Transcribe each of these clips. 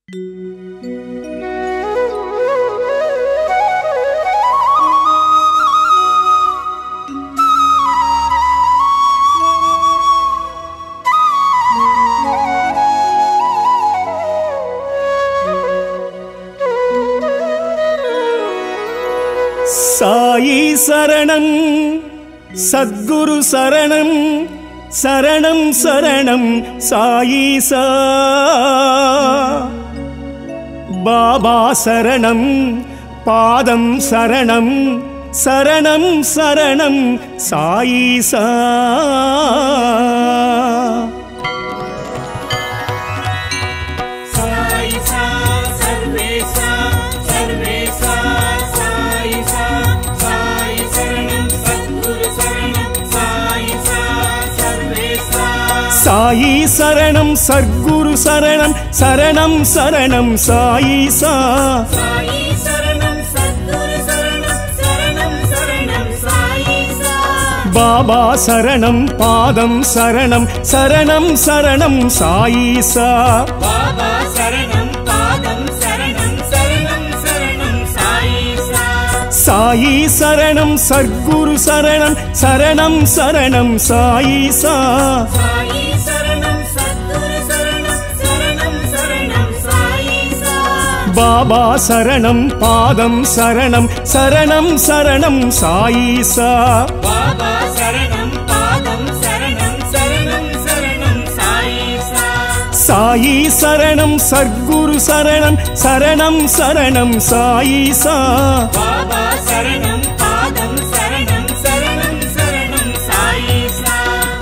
சாயி சரணம் சத்குரு சரணம் சரணம் சரணம் சாயீசா பாபா சரணம் பாதம் சரணம் சரணம் சரணம் சாயீசா சாயிசா சர்வேசா சர்வேசா சாயிசா சாயி சரணம் சத்குரு சரணம் சாயிசா சர்வேசா சாயி சரணம் சத்குரு சரணம் சரணம் சரணம் சாயீசா சாயி சரணம் சத்குரு சரணம் சரணம் சரணம் சாயிசா பாபா சரணம் பாதம் சரணம் சரணம் சரணம் சாயீசா பாபா சரணம் பாதம் சரணம் சரணம் சரணம் சாயிசா சாயி சரணம் சத்குரு சரணம் சரணம் சரணம் சாயீசா சாயி சரணம் சத்குரு சரணம் சரணம் சரணம் சாயிசா பாபா சரணம் பாதம் சரணம் சரணம் சரணம் சாயீசா பாபா சரணம் பாதம் சரணம் சரணம் சரணம் சாயிசா சாயி சரணம் சத்குரு சரணம் சரணம் சரணம் சாயீசா பாபா சரணம் பாதம் சரணம் சரணம் சரணம் சாயிசா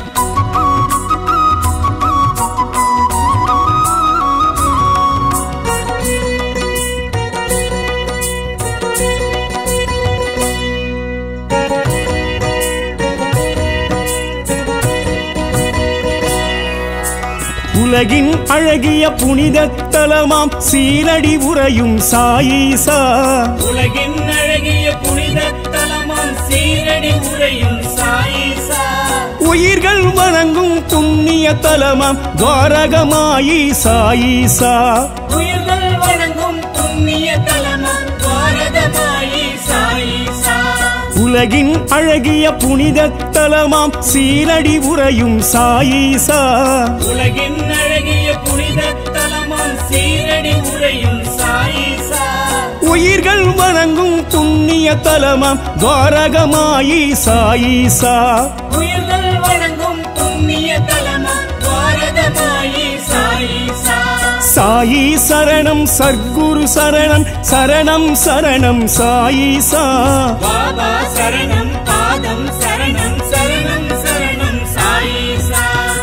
உலகின் அழகிய புனித தலமாம் சீரடி உறையும் சாயீசா உலகின் அழகிய புனித தலமாம் சீரடி உரையும் சாயிசா உயிர்கள் வணங்கும் புண்ணிய தலமாம் துவாரகமாயி சாயீசா உயிர்கள் வணங்கும் புண்ணிய தலமாம் பாரதமாயி சாயிசா உலகின் அழகிய புனித தலமாம் சீரடி உறையும் சாயீசா உலகின் அழகிய புனித தலமாம் சீரடி உரையும் சாயிசா உயிர்கள் வணங்கும் புண்ணிய தலமாம் துவாரகமாயி சாயீசா உயிர்கள் வணங்கும் புண்ணிய தலமாம் பாரதமாயி சாயிசா சாயி சரணம் சர்க்குரு சரணம் சரணம் சரணம் சாயீசா பாபா சரணம் பாதம் சரணம் சரணம் சரணம் சாயிசா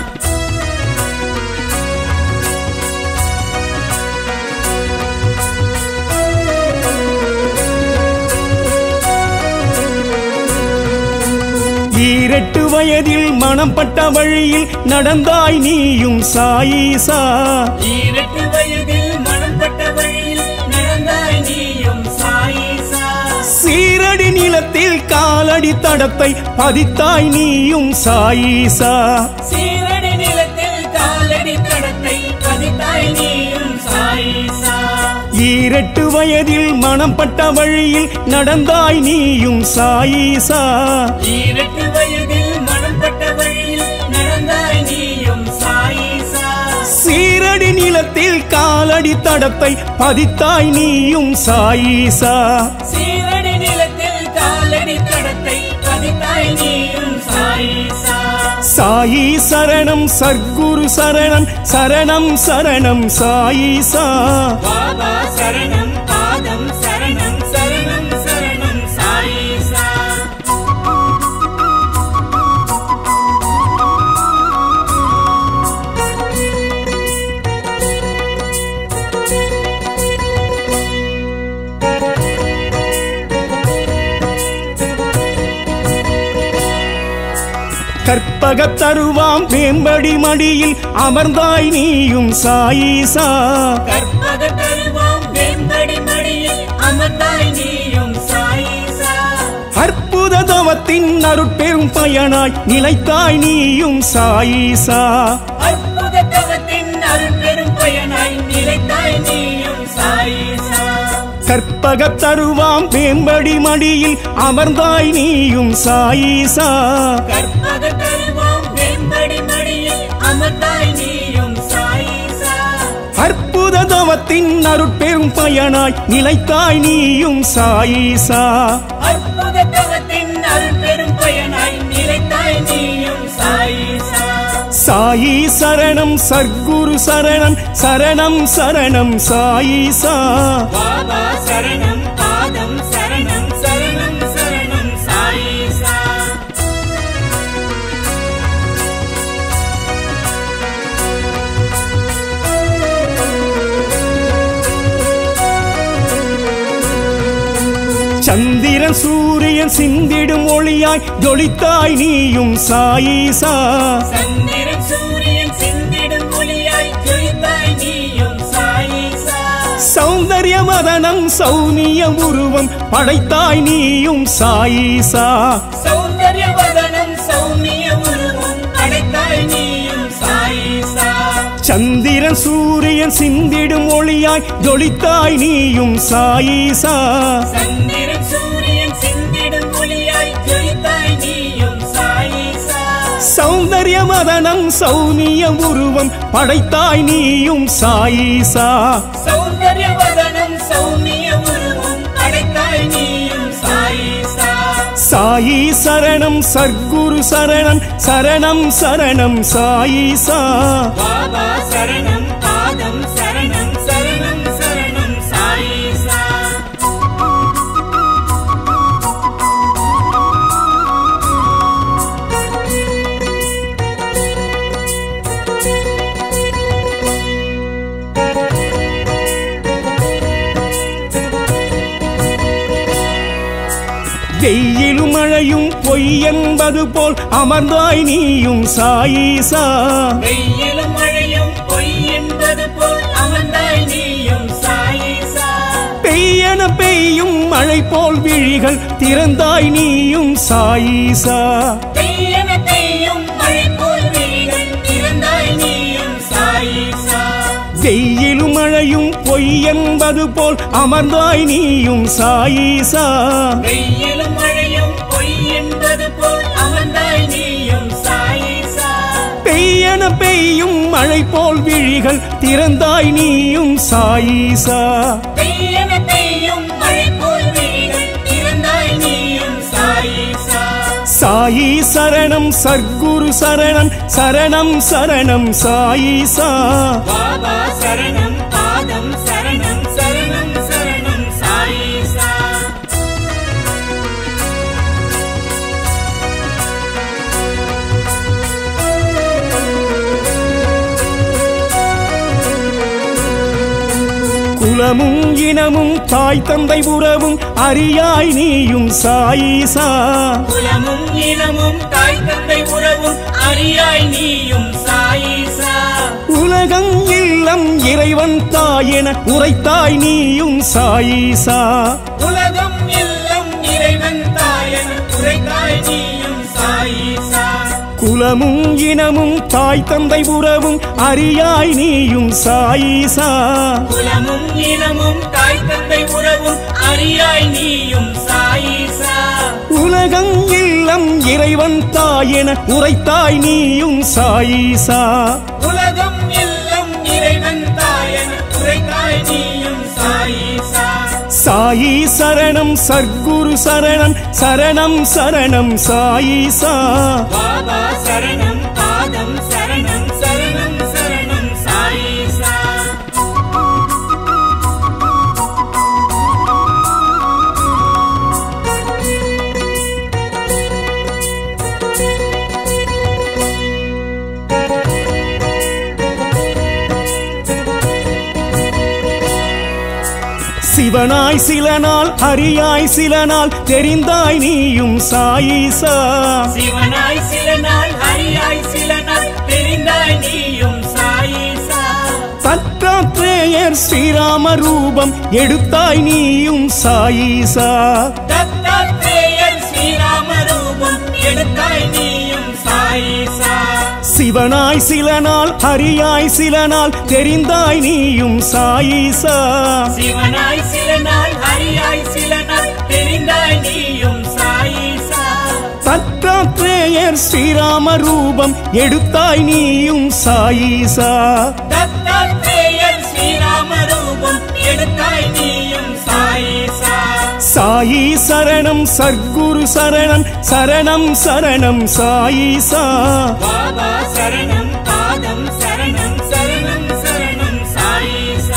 ஈரெட்டு வயதில் மனம் பட்ட வழியில் நடந்தாய் நீயும் சாயீசா ஈரட்டு வயதில் மனம் பட்ட வழியில் நடந்தாய் நீயும் சாயிசா சீரடி நிலத்தில் காலடி தடத்தை பதித்தாய் நீயும் சாயீசா சீரடி நிலத்தில் காலடி தடத்தை பதித்தாய் நீயும் சாயிசா ஈரெட்டு வயதில் மனம் பட்ட வழியில் நடந்தாய் நீயும் சாயீசா ஈரட்டு வயதில் மனம் பட்ட வழியில் நடந்தாய் நீயும் சாயிசா சீரடி நிலத்தில் காலடி தடத்தை பதித்தாய் நீயும் சாயீசா சீரடி நிலத்தில் காலடி தடத்தை பதித்தாய் நீயும் சாயிசா சாயி சரணம் சர்க்குரு சரணம் சரணம் சரணம் சாயீசா பாபா சரணம் பாதம் சரணம் சரணம் சரணம் சாயிசா கற்பகத் தருவாம் வேம்படி மடியில் அமர்ந்தாய் நீயும் சாயீசா கற்பக தருவாம் வெம்படி மடியில் அமர்ந்தாய் நீயும் சாயிசா அற்புத தவத்தின் அருட்பெரும் பயனாய் நிலைத்தாய் நீயும் சாயீசா அற்புத தவத்தின் அருள் பெரும் பயனாய் நிலைத்தாய் அமர்ந்தாய் நீயும் சாயிசா கற்பகத் தருவாம் வேம்படி மடியில் அமர்ந்தாய் நீயும் சாயீசா கற்பக தருவாம் வெம்படி மடியில் அமர்ந்தாய் நீயும் சாயிசா அற்புத தவத்தின் அருட்பெரும் பயனாய் நிலைத்தாய் நீயும் சாயீசா அற்புத தவத்தின் அருள் பெரும் பயனாய் நிலைத்தாய் நீயும் சாயிசா சாயி சரணம் சர்க்குரு சரணம் சரணம் சரணம் சாயீசா பாபா சரணம் பாதம் சரணம் சரணம் சரணம் சாயிசா சந்திரன் சூரியன் சிந்திடும் ஒளியாய் ஜொலித்தாய் நீயும் சாயீசா சந்திரன் சூரியன் சிந்திடும் ஒளியாய் ஜொலித்தாய் நீயும் சாயிசா சௌந்தர்ய மதனம் சௌனிய உருவம் படைத்தாய் நீயும் சாயீசா சௌந்தர்ய வதனம் சௌமிய உருவம் அடைத்தாய் நீயும் சாயிசா சந்திரன் சூரியன் சிந்திடும் ஒளியாய் ஜொலித்தாய் நீயும் சாயீசா சந்திரன் சூரியன் சிந்திடும் ஒளியாய் ஜொலித்தாய் நீயும் சாயிசா சௌந்தர்ய மதனம் சௌனிய உருவம் படைத்தாய் நீயும் சாயீசா சௌந்தர்ய வதனம் சௌமிய உருவம் அடைத்தாய் நீயும் சாயிசா சாயி சரணம் சர்க்குரு சரணம் சரணம் சரணம் சாயீசா பாபா சரணம் பாதம் சரணம் சரணம் சரணம் சாயிசா வெயிலும் மழையும் பொய் என்பது போல் அமர்ந்தாய் நீயும் சாயீசா வெயிலும் மழையும் பொய் என்பது போல் அமர்ந்தாய் நீயும் சாயிசா பெய்யன பெய்யும் மழை போல் விழிகள் திறந்தாய் நீயும் சாயீசா பெய்யன பெய்யும் மழை போல் விழிகள் திறந்தாய் நீயும் சாயிசா வெயிலும் மழையும் பொய் என்பது போல் அமர்ந்தாய் நீயும் சாயீசா வெயிலும் மழையும் பொய் என்பது போல் அமர்ந்தாய் நீயும் சாயிசா பெய்யன பெய்யும் மழை போல் விழிகள் திறந்தாய் நீயும் சாயீசா பெய்யன பெய்யும் மழை போல் விழிகள் திறந்தாய் நீயும் சாயிசா சாயி சரணம் சர்க்குரு சரணம் சரணம் சரணம் சாயீசா பாபா சரணம் பாதம் சரணம் சரணம் சரணம் சாயிசா குலமும் இனமும் தாய் தந்தை உறவும் அறியாய் நீயும் சாயீசா குலமும் இனமும் தாய் தந்தை உறவும் அறியாய் நீயும் சாயிசா உலகம் இல்லம் இறைவன் தாயென உரைத்தாய் நீயும் சாயீசா உலகம் எல்லாம் இறைவன் தாயன் உரைத்தாய் நீயும் சாயிசா குலமும் இனமும் தாய் தந்தை உறவும் அறியாய் நீயும் சாயீசா குலமும் இனமும் தாய் தந்தை உறவும் அறியாய் நீயும் சாயிசா உலகம் இல்லம் இறைவன் தாயென உரைத்தாய் நீயும் சாயீசா உலகம் எல்லாம் இறைவன் தாயன் உரைத்தாய் நீயும் சாயிசா சாயி சரணம் சர்க்குரு சரணம் சரணம் சரணம் சாயீசா பாபா சரணம் பாதம் சரணம் சரணம் சரணம் சாயிசா சிவனாய் சில நாள் ஹரியாய் சில நாள் தெரிந்தாய் நீயும் சாயீசா சிவனாய் சில நாள் ஹரியாய் சில நாள் தெரிந்தாய் நீயும் சாயிசா தத்தாத்ரேயர் ஸ்ரீராம ரூபம் எடுத்தாய் நீயும் சாயீசா தத்தாத்ரேயர் ஸ்ரீராம ரூபம் எடுத்தாய் நீயும் சாயிசா சிவனாய் சில நாள் ஹரியாய் சில நாள் தெரிந்தாய் நீயும் சாயிசா சிவனாய் சில நாள் ஹரியாய் சில நாள் தெரிந்தாய் நீயும் சாயிசா தத்தாத்ரேயர் ஸ்ரீராம ரூபம் எடுத்தாய் நீயும் சாயிசா தத்தாத்ரேயர் ஸ்ரீராம ரூபம் எடுத்தாய் நீயும் சாயிசா சாயி சரணம் சர்க்குரு சரணம் சரணம் சரணம் சாயிசா பாபா சரணம் பாதம் சரணம் சரணம் சரணம் சாயிசா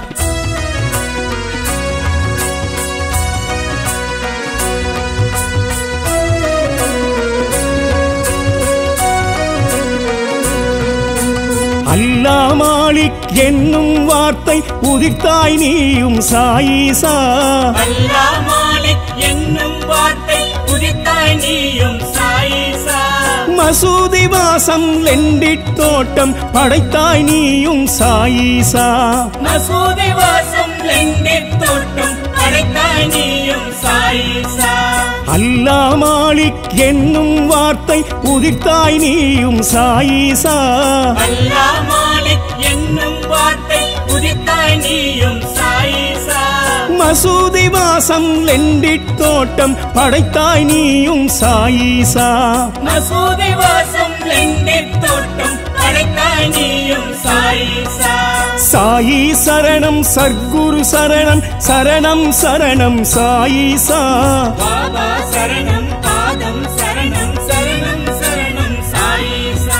அல்லா மாலிக் என்னும் வார்த்தை உதிர்த்தாய் நீயும் சாயிசா அல்லா மாலிக் என்னும் வார்த்தை உதித்தாய் நீயும் சாயிசா மசூதி வாசம் லெண்டிட் தோட்டம் படைத்தாய் நீயும் சாயிசா மசூதி வாசம் லெண்டித் தோட்டம் அடைத்தாய் நீயும் சாயிசா அல்லா மாலிக் என்னும் வார்த்தை உதிர்த்தாய் நீயும் சாயிசா அல்லா மாலிக் என்னும் வார்த்தை உதித்தாய் நீயும் சாயிசா மசூதி வாசம் லெண்டிட் தோட்டம் படைத்தாய் நீயும் சாயிசா மசூதி வாசம் லெண்டித் தோட்டம் அடைத்தாய் நீயும் சாயிசா சாயி சரணம் சர்க்குரு சரணம் சரணம் சரணம் சாயிசா பாபா சரணம் பாதம் சரணம் சரணம் சரணம் சாயிசா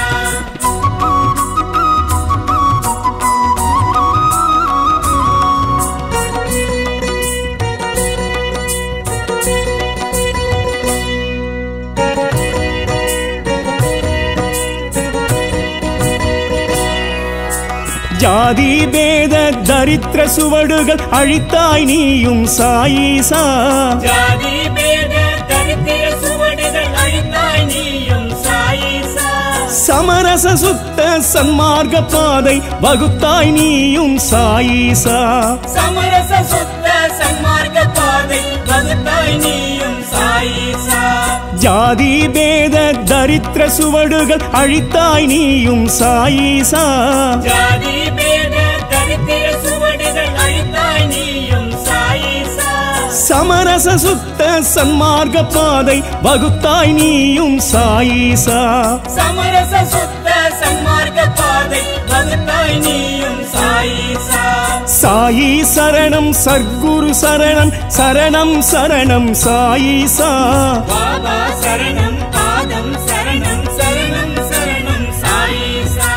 ஜாதி பேத தரித்திர சுவடுகள் அழித்தாய் நீயும் சாயிசா ஜாதி பேத தரித்திர சுவடுகள் அழித்தாய் நீயும் சாயிசா சமரச சுத்த சன்மார்க்க பாதை வகுத்தாய் நீயும் சாயிசா சமரச சுத்த சன்மார்க்க பாதை வகுத்தாய் நீயும் சாயிசா ஜாதி பேத தரித்திர சுவடுகள் அழித்தாய் நீயும் சாயிசா ஜாதி பேத தரித்திர சுவடுகள் அழித்தாய் நீயும் சாயிசா சமரச சுத்த சன்மார்க்க பாதை வகுத்தாய் நீயும் சாயிசா சமரச சுத்த சன்மார்க்க பாதை வகுத்தாய் நீயும் சாயிசா சாயி சரணம் சர்க்குரு சரணம் சரணம் சரணம் சாயிசா பாபா சரணம் பாதம் சரணம் சரணம் சரணம் சாயிசா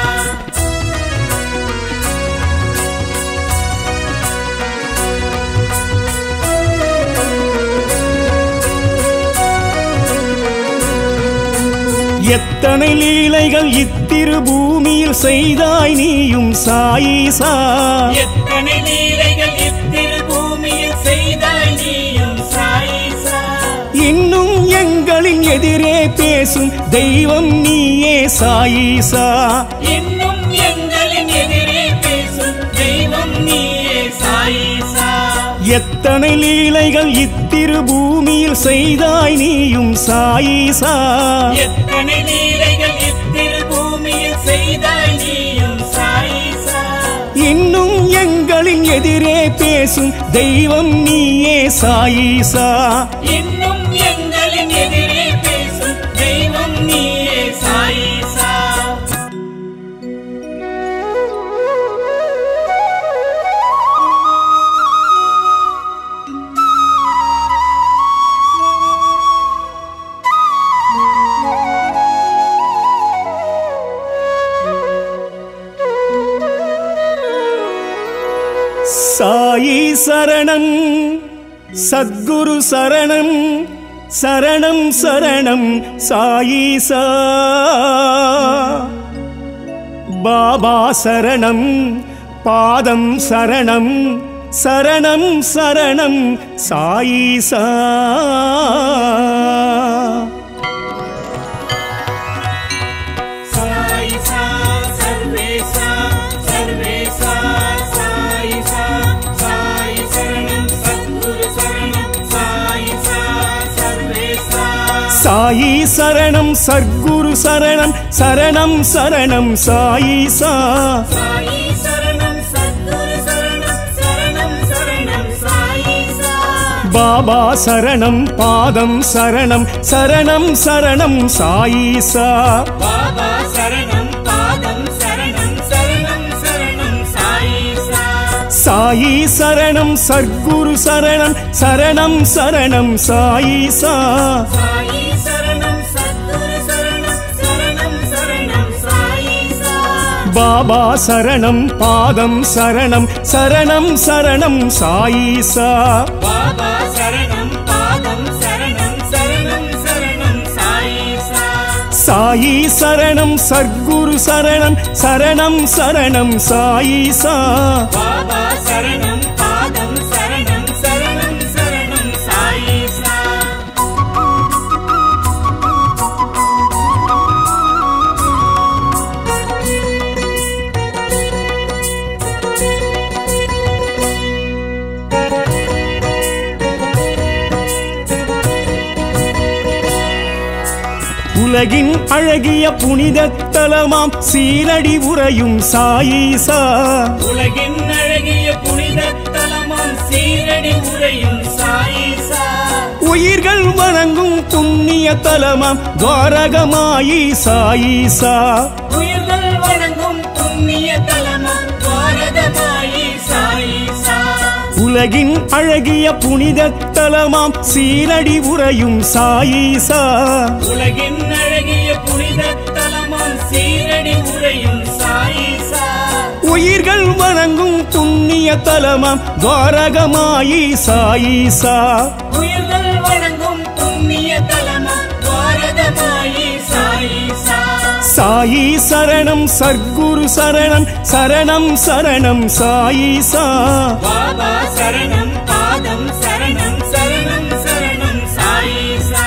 எத்தனை லீலைகள் இத்திரு பூமியில் செய்தாய் நீயும் சாயிசா எத்தனை லீலைகள் இத்திரு பூமியில் செய்தாய் நீயும் சாயிசா இன்னும் எங்களின் எதிரே பேசும் தெய்வம் நீயே சாயிசா இன்னும் எங்களின் எதிரே பேசும் தெய்வம் நீயே சாயிசா எத்தனை லீலைகள் இத்திரு பூமியில் செய்தாய் நீயும் சாயிசா எத்தனை லீலைகள் இத்திரு பூமியில் செய்தாய் நீயும் சாயிசா இன்னும் எங்களின் எதிரே பேசும் தெய்வம் நீயே சாயிசா இன்னும் எங்களின் எதிரே பேசும் தெய்வம் நீயே சாயிசா சாயி சரணம் சத்குரு சரணம் சரணம் சரணம் சாயிசா பாபா சரணம் பாதம் சரணம் சரணம் சரணம் சாயிசா சாயிசா சர்வேசா சர்வேசா சாயிசா சாயி சரணம் சத்குரு சரணம் சாயிசா சர்வேசா சாயி சரணம் சர்க்குரு சரணம் சரணம் சரணம் சாயிசா சாயி சரணம் சத்குரு சரணம் சரணம் சரணம் சாயிசா பாபா சரணம் பாதம் சரணம் சரணம் சரணம் சாயிசா பாபா சரணம் பாதம் சரணம் சரணம் சரணம் சாயிசா சாயி சரணம் சர்க்குரு சரணம் சரணம் சரணம் சாயிசா சாயி சரணம் சத்குரு சரணம் சரணம் சரணம் சாயிசா பாபா சரணம் பாதம் சரணம் சரணம் சரணம் சாயிசா பாபா சரணம் பாதம் சரணம் சரணம் சரணம் சாயிசா சாயி சரணம் சர்க்குரு சரணம் சரணம் சரணம் சாயிசா பாபா சரணம் பாதம் சரணம் சரணம் சரணம் சாயிசா உலகின் அழகிய புனித தலமாம் சீரடி உறையும் சாயிசா உலகின் அழகிய புனித தலமாம் சீரடி உரையும் சாயிசா உயிர்கள் வணங்கும் புண்ணிய தலமாம் துவாரகமாயி சாயிசா உயிர்கள் வணங்கும் புண்ணிய தலமாம் பாரதமாயி சாயிசா உலகின் அழகிய புனித தலமாம் சீரடி உறையும் சாயிசா உலகின் அழகிய புனித தலமாம் சீரடி உரையும் சாயிசா உயிர்கள் வணங்கும் புண்ணிய தலமாம் துவாரகமாயி சாயிசா உயிர்கள் வணங்கும் புண்ணிய தலமாம் பாரதமாயி சாயிசா சாயி சரணம் சர்க்குரு சரணம் சரணம் சரணம் சாயிசா பாபா சரணம் பாதம் சரணம் சரணம் சரணம் சாயிசா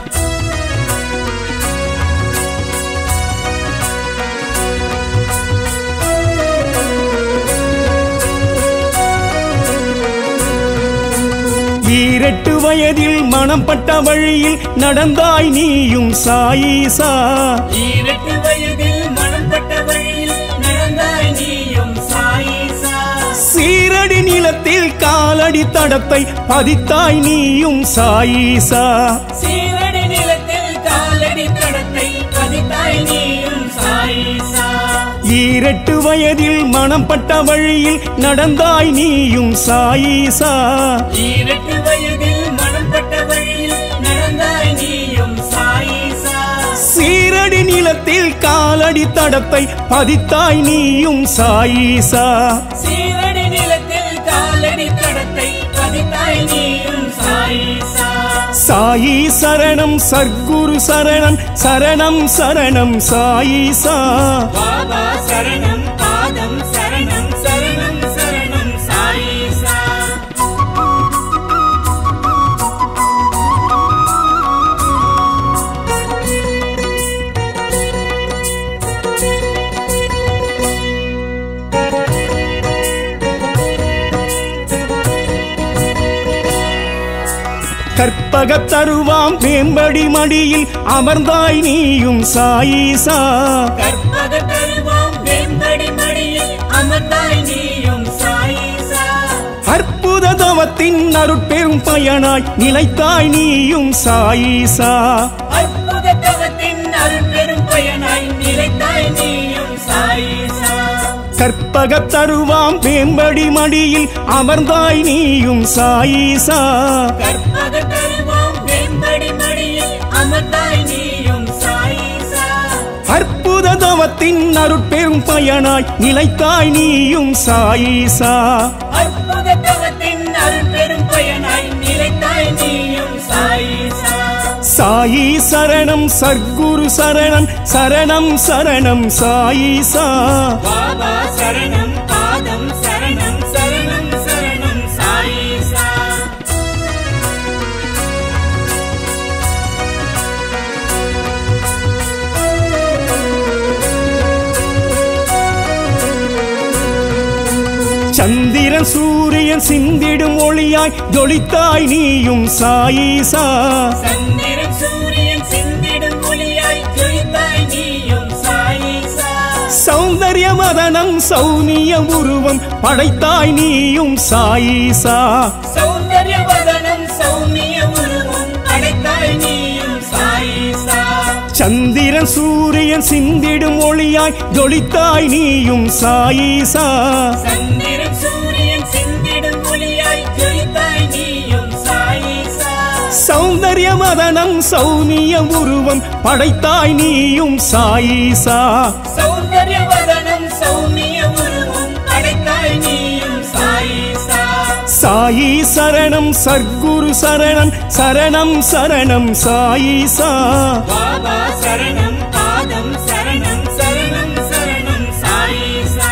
ஈரெட்டு வயதில் மனம் பட்ட வழியில் நடந்தாய் நீயும் சாயிசா ஈரட்டு வயதில் மனம் பட்ட வழியில் நடந்தாய் நீயும் சாயிசா சீரடி நிலத்தில் காலடி தடத்தை பதித்தாய் நீயும் சாயிசா சீரடி நிலத்தில் காலடி தடத்தை பதித்தாய் நீயும் சாயிசா ஈரெட்டு வயதில் மனம் பட்ட வழியில் நடந்தாய் நீயும் சாயிசா ஈரட்டு வயதில் மனம் பட்ட வழியில் நடந்தாய் நீயும் சாயிசா சீரடி நிலத்தில் காலடி தடத்தை பதித்தாய் நீயும் சாயிசா சீரடி நிலத்தில் காலடி தடத்தை பதித்தாய் நீயும் சாயிசா சாயி சரணம் சர்க்குரு சரணம் சரணம் சரணம் சாயிசா பாபா சரணம் பாதம் சரணம் சரணம் சரணம் சாயிசா கற்பக தருவாம் மேம்படி மடியில் அமர்ந்தாய் நீயும் சாயிசா கற்பக தருவாம் வெம்படி மடியில் அமர்ந்தாய் நீயும் சாயிசா அற்புத தவத்தின் அருட்பெரும் பயனாய் நிலைத்தாய் நீயும் சாயிசா அற்புத தவத்தின் அருள் பெரும் பயனாய் நிலைத்தாய் நீயும் சாயிசா கற்பக தருவாம் மேம்படி மடியில் அமர்ந்தாய் நீயும் சாயிசா கற்பக தருவாம் வெம்படி மடியில் அமர்ந்தாய் நீயும் சாயிசா அற்புத தவத்தின் அருட்பெரும் பயனாய் நிலைத்தாய் நீயும் சாயிசா அற்புத தவத்தின் அருள் பெரும் பயனாய் நிலைத்தாய் நீயும் சாயிசா சாயி சரணம் சர்க்குரு சரணம் சரணம் சரணம் சாயிசா பாபா சரணம் பாதம் சரணம் சரணம் சரணம் சாயிசா சந்திரன் சூரியன் சிந்திடும் ஒளியாய் ஜொலித்தாய் நீயும் சாயிசா சந்திரன் சூரியன் சௌந்தர்ய மதனம் சௌனிய உருவம் படைத்தாய் நீயும் சாயீசா சௌந்தர்ய வதனம் சௌமிய உருவம் அடைத்தாய் நீயும் சாயிசா சந்திரன் சூரியன் சிந்திடும் ஒளியாய் ஜொலித்தாய் நீயும் சாயீசா சந்திரன் சூரியன் சிந்திடும் ஒளியாய் ஜொலித்தாய் நீயும் சாயிசா சௌந்தர்ய மதனம் சௌனிய உருவம் படைத்தாய் நீயும் சாயீசா சௌந்தர்ய வதனம் சௌமிய உருவம் அடைத்தாய் நீயும் சாயிசா சாயி சரணம் சர்க்குரு சரணம் சரணம் சரணம் சாயீசா பாபா சரணம் பாதம் சரணம் சரணம் சரணம் சாயிசா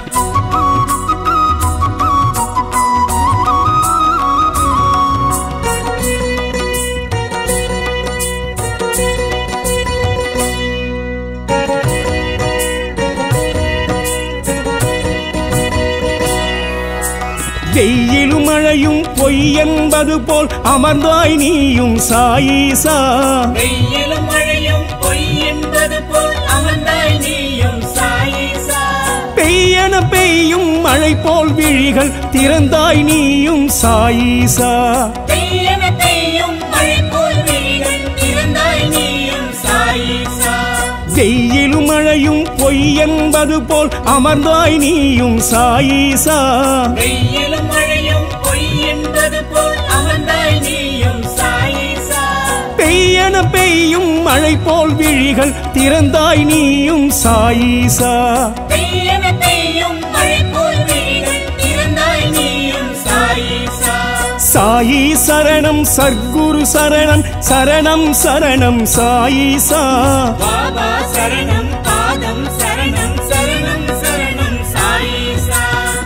வெயிலும் மழையும் பொய் என்பது போல் அமர்ந்தாய் நீயும் சாயீசா வெயிலும் மழையும் பொய் என்பது போல் அமர்ந்தாய் நீயும் சாயிசா பெய்யன பெய்யும் மழை போல் விழிகள் திறந்தாய் நீயும் சாயீசா பெய்யன பெய்யும் மழை போல் விழிகள் திறந்தாய் நீயும் சாயிசா வெயிலும் மழையும் பொய் என்பது போல் அமர்ந்தாய் நீயும் சாயீசா வெயிலும் மழையும் பொய் என்பது போல் அமர்ந்தாய் நீயும் சாயிசா பெய்யன பெய்யும் மழை போல் விழிகள் திறந்தாய் நீயும் சாயீசா பெய்யன பெய்யும் மழை போல் விழிகள் திறந்தாய் நீயும் சாயிசா சாயி சரணம் சர்க்குரு சரணம் சரணம் சரணம் சாயீசா பாபா சரணம் பாதம் சரணம் சரணம் சரணம் சாயிசா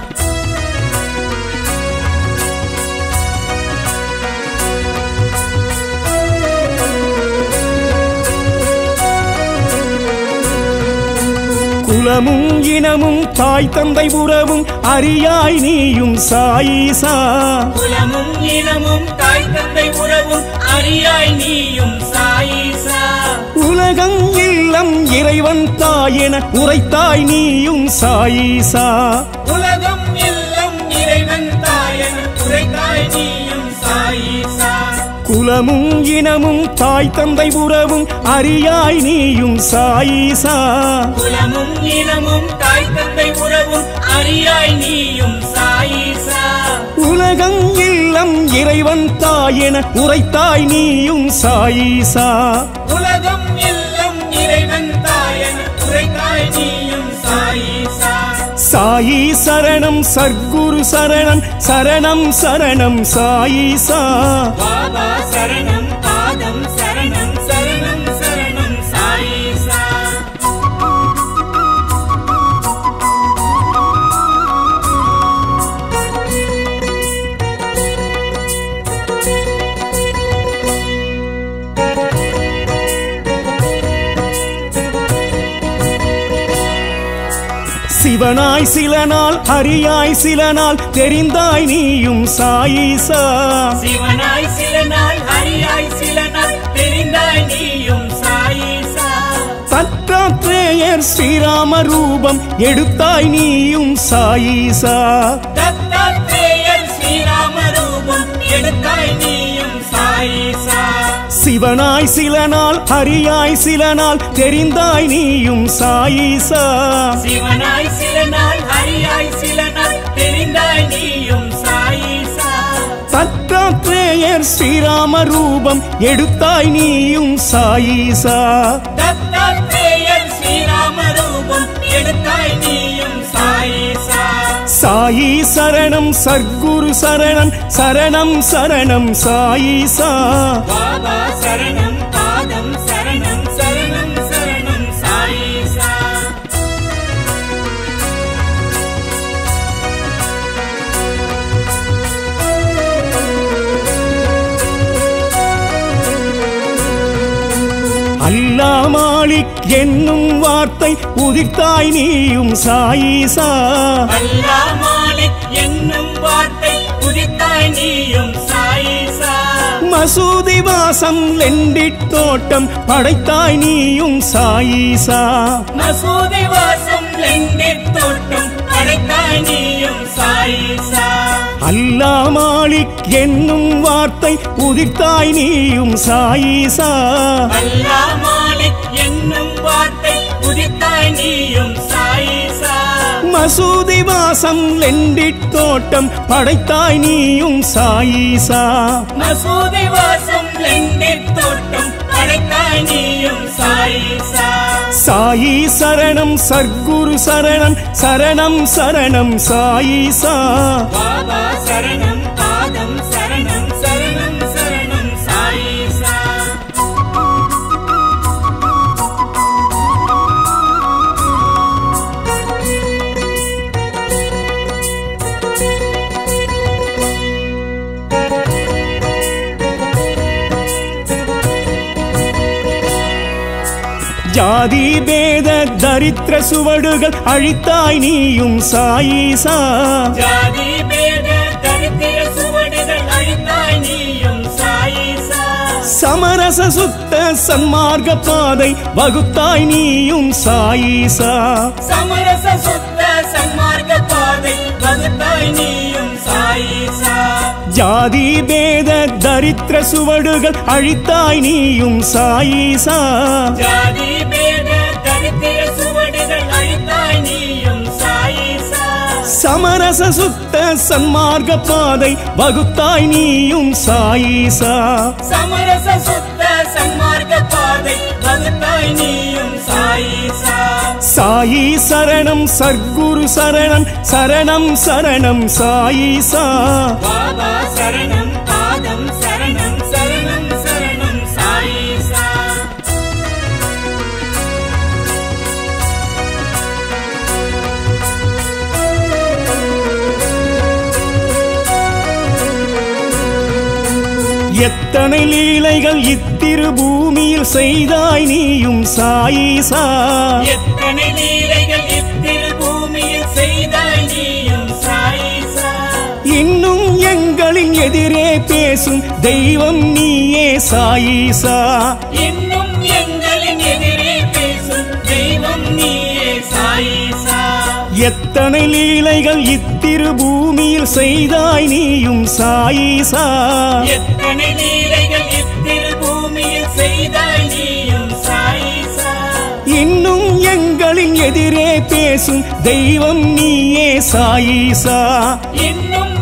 குலமும் இனமும் தாய் தந்தை உறவும் அறியாய் நீயும் சாயீசா குலமும் இனமும் தாய் தந்தை உறவும் அறியாய் நீயும் சாயிசா உலகம் இல்லம் இறைவன் தாயென உரைத்தாய் நீயும் சாயீசா உலகம் எல்லாம் இறைவன் தாயன் உரைத்தாய் நீயும் சாயிசா குலமும் இனமும் தாய் தந்தை உறவும் அறியாய் நீயும் சாயீசா குலமும் இனமும் தாய் தந்தை உறவும் அறியாய் நீயும் சாயிசா உலகம் இல்லம் இறைவன் தாயென உரைத்தாய் நீயும் சாயீசா உலகம் எல்லாம் இறைவன் தாயன் உரைத்தாய் நீயும் சாயிசா சாயி சரணம் சர்க்குரு சரணம் சரணம் சரணம் சாயீசா பாபா சரணம் பாதம் சரணம் சரணம் சரணம் சாயிசா சிவனாய் சில நாள் ஹரியாய் சில நாள் தெரிந்தாய் நீயும் சாயீசா சிவனாய் சில நாள் ஹரியாய் சில நாள் தெரிந்தாய் நீயும் சாயிசா தத்தாத்ரேயர் ஸ்ரீராம ரூபம் எடுத்தாய் நீயும் சாயீசா தத்தாத்ரேயர் ஸ்ரீராம ரூபம் எடுத்தாய் நீயும் சாயிசா சிவனாய் சில நாள் ஹரியாய் சில நாள் தெரிந்தாய் நீயும் சாயீசா சிவனாய் சில நாள் ஹரியாய் சில நாள் தெரிந்தாய் நீயும் சாயிசா தத்தாத்ரேயர் ஸ்ரீராம ரூபம் எடுத்தாய் நீயும் சாயீசா தத்தாத்ரேயர் ஸ்ரீராம ரூபம் எடுத்தாய் நீயும் சாயிசா சாயி சரணம் சர்க்குரு சரணம் சரணம் சரணம் சாயீசா பாபா சரணம் பாதம் சரணம் சரணம் சரணம் சாயிசா அல்லா மாலிக் என்னும் வார்த்தை உதிர்த்தாய் நீயும் சாயீசா அல்லா மாலிக் என்னும் வார்த்தை உதித்தாய் நீயும் சாயிசா மசூதி வாசம் லெண்டிட் தோட்டம் படைத்தாய் நீயும் சாயீசா மசூதி வாசம் லெண்டித் தோட்டம் படைத்தாய் நீயும் சாயிசா அல்லா மாலிக் என்னும் வார்த்தை உதிர்த்தாய் நீயும் சாயிசா அல்லா மாலிக் என்னும் வார்த்தை உதித்தாய் நீயும் சாயிசா மசூதி வாசம் லெண்டிட் தோட்டம் படைத்தாய் நீயும் சாயிசா மசூதி வாசம் லெண்டித் தோட்டம் படைத்தாய் நீயும் சாயிசா சாயி சரணம் சர்க்குரு சரணம் சரணம் சரணம் சாயிசா பாபா சரணம் பாதம் சரணம் சரணம் சரணம் சாயிசா ஜாதி பேத தரித்திர சுவடுகள் அழித்தாய் நீயும் சாயிசா ஜாதி பேத தரித்திர சுவடுகள் அழித்தாய் நீயும் சாயிசா சமரச சுத்த சன்மார்க்க பாதை வகுத்தாய் நீயும் சாயிசா சமரச சுத்த சன்மார்க்க பாதை வகுத்தாய் நீயும் சாயிசா ஜாதி பேத தரித்திர சுவடுகள் அழித்தாய் நீயும் சாயிசா ஜாதி பேத தரித்திர சுவடுகள் அழித்தாய் நீயும் சாயிசா சமரச சுத்த சன்மார்க்க பாதை வகுத்தாய் நீயும் சாயிசா சமரச சுத்த சன்மார்க்க பாதை வகுத்தாய் நீயும் சாயிசா சாயி சரணம் சர்க்குரு சரணம் சரணம் சரணம் சாயிசா பாபா சரணம் பாதம் சரணம் சரணம் சரணம் சாயிசா எத்தனை லீலைகள் இத்திரு பூமியில் செய்தாய் நீயும் சாயிசா எத்தனை லீலைகள் இத்திரு பூமியில் செய்தாய் நீயும் சாயிசா இன்னும் எங்களின் எதிரே பேசும் தெய்வம் நீயே சாயிசா இன்னும் எங்களின் எதிரே பேசும் தெய்வம் நீயே சாயிசா எத்தனை லீலைகள் இத்திரு பூமியில் செய்தாய் நீயும் சாயிசா எத்தனை லீலைகள் இத்திரு பூமியில் செய்தாய் நீயும் சாயிசா இன்னும் எங்களின் எதிரே பேசும் தெய்வம் நீயே சாயிசா இன்னும்